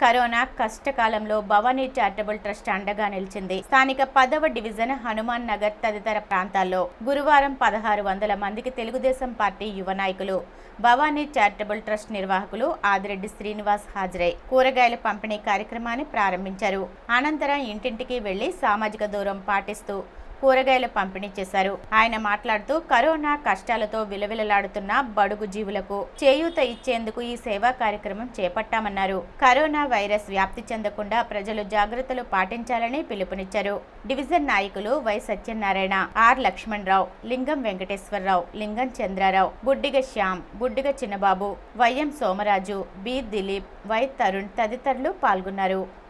corona కష్టకాలంలో Bhavani charitable trust అండగా నిలిచింది స్థానిక పదవ డివిజన్ హనుమాన్ నగర్ తదితర ప్రాంతాల్లో గురువారం పదహారు వందల మందికి తెలుగుదేశం పార్టీ యువ నాయకులు భవానీ చారిటబుల్ ట్రస్ట్ నిర్వాహకులు ఆదిరెడ్డి శ్రీనివాస్ హాజరై కూరగాయల పంపిణీ కార్యక్రమాన్ని ప్రారంభించారు అనంతరం ఇంటింటికి వెళ్లి సామాజిక దూరం పాటిస్తూ కూరగాయలు పంపిణీ చేశారు ఆయన మాట్లాడుతూ కరోనా కష్టాలతో విలవిలలాడుతున్న బడుగు జీవులకు చేయూత ఇచ్చేందుకు ఈ సేవా కార్యక్రమం చేపట్టామన్నారు కరోనా వైరస్ వ్యాప్తి చెందకుండా ప్రజలు జాగ్రత్తలు పాటించాలని పిలుపునిచ్చారు డివిజన్ నాయకులు why Satyanarayana are Lakshmanarao Lingam Venkateswararao Lingam Chandrarao Buddiga Shyam Buddiga Chinnababu Y M Somaraju B Dilip Y Tarun తదితరులు పాల్గొన్నారు